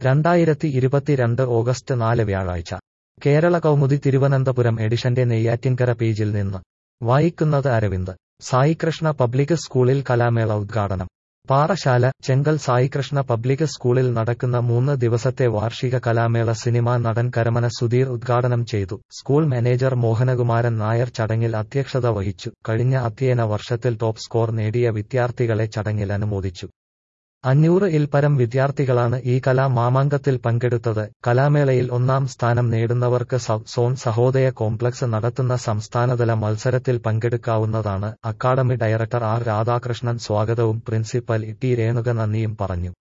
രണ്ടായിരത്തി ഇരുപത്തിരണ്ട് ഓഗസ്റ്റ് നാല് വ്യാഴാഴ്ച കേരള കൗമുദി തിരുവനന്തപുരം എഡിഷന്റെ നെയ്യാറ്റിൻകര പേജിൽ നിന്ന് വായിക്കുന്നത് അരവിന്ദ് സായികൃഷ്ണ പബ്ലിക് സ്കൂളിൽ കലാമേള ഉദ്ഘാടനം പാറശാല ചെങ്കൽ സായികൃഷ്ണ പബ്ലിക് സ്കൂളിൽ നടക്കുന്ന മൂന്ന് ദിവസത്തെ വാർഷിക കലാമേള സിനിമാ നടൻ കരമന സുധീർ ഉദ്ഘാടനം ചെയ്തു സ്കൂൾ മാനേജർ മോഹനകുമാരൻ നായർ ചടങ്ങിൽ അധ്യക്ഷത വഹിച്ചു കഴിഞ്ഞ അധ്യയന വർഷത്തിൽ ടോപ്പ് സ്കോർ നേടിയ വിദ്യാർത്ഥികളെ ചടങ്ങിൽ അനുമോദിച്ചു അഞ്ഞൂറ് ഇൽ പരം വിദ്യാർത്ഥികളാണ് ഈ കലാ മാമാങ്കത്തിൽ പങ്കെടുത്തത് കലാമേളയിൽ ഒന്നാം സ്ഥാനം നേടുന്നവർക്ക് സബ് സോൺ സഹോദയ കോംപ്ലക്സ് നടത്തുന്ന സംസ്ഥാനതല മത്സരത്തിൽ പങ്കെടുക്കാവുന്നതാണ് അക്കാദമി ഡയറക്ടർ ആർ രാധാകൃഷ്ണൻ സ്വാഗതവും പ്രിൻസിപ്പൽ ടി രേണുക നന്ദിയും പറഞ്ഞു